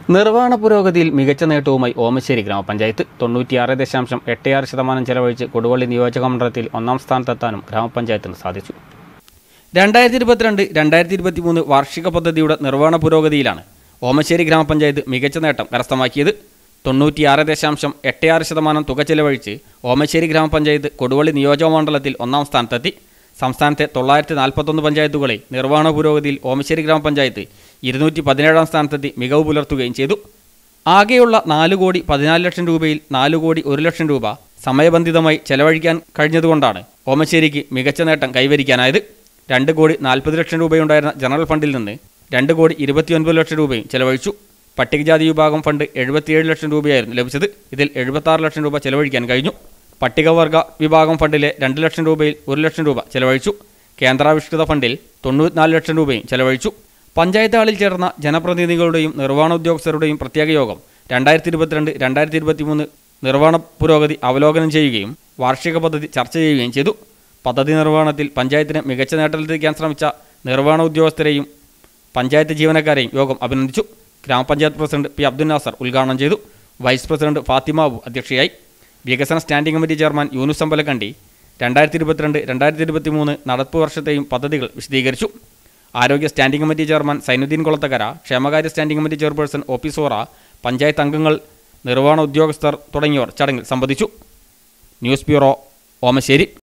നിർവ്വഹണ പുരോഗതിയിൽ മികച്ച നേട്ടവുമായി ഓമശ്ശേരി ഗ്രാമപഞ്ചായത്ത് തൊണ്ണൂറ്റിയാറ് ദശാംശം എട്ട് ആറ് ശതമാനം ചെലവഴിച്ച് കൊടുവള്ളി നിയോജക മണ്ഡലത്തിൽ ഒന്നാം സ്ഥാനത്തെത്താനും ഗ്രാമപഞ്ചായത്തിന് സാധിച്ചു രണ്ടായിരത്തി ഇരുപത്തിരണ്ട് രണ്ടായിരത്തി ഇരുപത്തി മൂന്ന് വാർഷിക പദ്ധതിയുടെ നിർവ്വഹണ പുരോഗതിയിലാണ് ഓമശ്ശേരി ഗ്രാമപഞ്ചായത്ത് മികച്ച നേട്ടം കരസ്ഥമാക്കിയത് തൊണ്ണൂറ്റിയാറ് ദശാംശം എട്ട് ആറ് ശതമാനം തുക ചെലവഴിച്ച് ഓമശ്ശേരി ഗ്രാമപഞ്ചായത്ത് കൊടുവള്ളി നിയോജക മണ്ഡലത്തിൽ ഒന്നാം സ്ഥാനത്തെത്തി സംസ്ഥാനത്തെ തൊള്ളായിരത്തി നാൽപ്പത്തൊന്ന് പഞ്ചായത്തുകളിൽ നിർവ്വഹണ പുരോഗതിയിൽ ഓമശ്ശേരി ഗ്രാമപഞ്ചായത്ത് ഇരുന്നൂറ്റി പതിനേഴാം സ്ഥാനത്തെത്തി മികവ് പുലർത്തുകയും ചെയ്തു ആകെയുള്ള നാല് കോടി പതിനാല് ലക്ഷം രൂപയിൽ നാല് കോടി ഒരു ലക്ഷം രൂപ സമയബന്ധിതമായി ചെലവഴിക്കാൻ കഴിഞ്ഞതുകൊണ്ടാണ് ഓമശ്ശേരിക്ക് മികച്ച നേട്ടം കൈവരിക്കാനായത് രണ്ട് കോടി നാൽപ്പത് ലക്ഷം രൂപയുണ്ടായിരുന്ന ജനറൽ ഫണ്ടിൽ നിന്ന് രണ്ട് കോടി ഇരുപത്തിയൊൻപത് ലക്ഷം രൂപയും ചെലവഴിച്ചു പട്ടികജാതി വിഭാഗം ഫണ്ട് എഴുപത്തിയേഴ് ലക്ഷം രൂപയായിരുന്നു ലഭിച്ചത് ഇതിൽ എഴുപത്താറ് ലക്ഷം രൂപ ചെലവഴിക്കാൻ കഴിഞ്ഞു പട്ടികവർഗ വിഭാഗം ഫണ്ടിലെ രണ്ട് ലക്ഷം രൂപയിൽ ഒരു ലക്ഷം രൂപ ചെലവഴിച്ചു കേന്ദ്രാവിഷ്കൃത ഫണ്ടിൽ തൊണ്ണൂറ്റിനാല് ലക്ഷം രൂപയും ചെലവഴിച്ചു പഞ്ചായത്ത് ഹാളിൽ ചേർന്ന ജനപ്രതിനിധികളുടെയും നിർവ്വഹണ ഉദ്യോഗസ്ഥരുടെയും പ്രത്യേക യോഗം രണ്ടായിരത്തി ഇരുപത്തിരണ്ട് രണ്ടായിരത്തി ഇരുപത്തിമൂന്ന് നിർവ്വഹണ പുരോഗതി അവലോകനം ചെയ്യുകയും വാർഷിക പദ്ധതി ചർച്ച ചെയ്യുകയും ചെയ്തു പദ്ധതി നിർവ്വഹണത്തിൽ പഞ്ചായത്തിന് മികച്ച നേട്ടത്തിലെത്തിക്കാൻ ശ്രമിച്ച നിർവ്വഹണ ഉദ്യോഗസ്ഥരെയും പഞ്ചായത്ത് ജീവനക്കാരെയും യോഗം അഭിനന്ദിച്ചു ഗ്രാമപഞ്ചായത്ത് പ്രസിഡന്റ് പി അബ്ദുൽ നാസർ ഉദ്ഘാടനം ചെയ്തു വൈസ് പ്രസിഡന്റ് ഫാത്തിമാവു അധ്യക്ഷയായി വികസന standing committee chairman Yunus Ambalakandi രണ്ടായിരത്തി ഇരുപത്തിരണ്ട് രണ്ടായിരത്തി ഇരുപത്തി മൂന്ന് നടപ്പ് വർഷത്തെയും പദ്ധതികൾ വിശദീകരിച്ചു ആരോഗ്യ standing committee chairman Zainuddin Kulathakara ക്ഷേമകാര്യ standing committee chairperson O P Sora panchayat അംഗങ്ങൾ നിർവ്വഹണ ഉദ്യോഗസ്ഥർ തുടങ്ങിയവർ ചടങ്ങിൽ സംബന്ധിച്ചു ന്യൂസ് ബ്യൂറോ ഓമശ്ശേരി